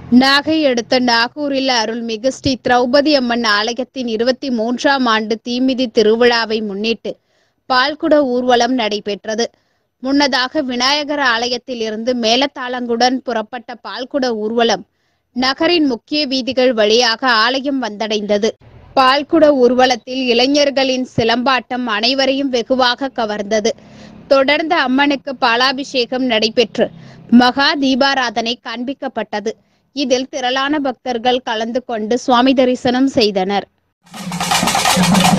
நாகை அடுத்த நாகூரில் அருள்மிகு ஸ்ரீ திரௌபதி அம்மன் ஆலயத்தின் இருபத்தி மூன்றாம் ஆண்டு தீமிதி திருவிழாவை முன்னிட்டு பால்குட ஊர்வலம் நடைபெற்றது முன்னதாக விநாயகர் ஆலயத்தில் இருந்து மேலத்தாளங்குடன் புறப்பட்ட பால்குட ஊர்வலம் நகரின் முக்கிய வீதிகள் வழியாக ஆலயம் வந்தடைந்தது பால்குட ஊர்வலத்தில் இளைஞர்களின் சிலம்பாட்டம் அனைவரையும் வெகுவாக கவர்ந்தது தொடர்ந்து அம்மனுக்கு பாலாபிஷேகம் நடைபெற்று மகா தீபாராதனை காண்பிக்கப்பட்டது இதில் திரளான பக்தர்கள் கலந்து கொண்டு சுவாமி தரிசனம் செய்தனர்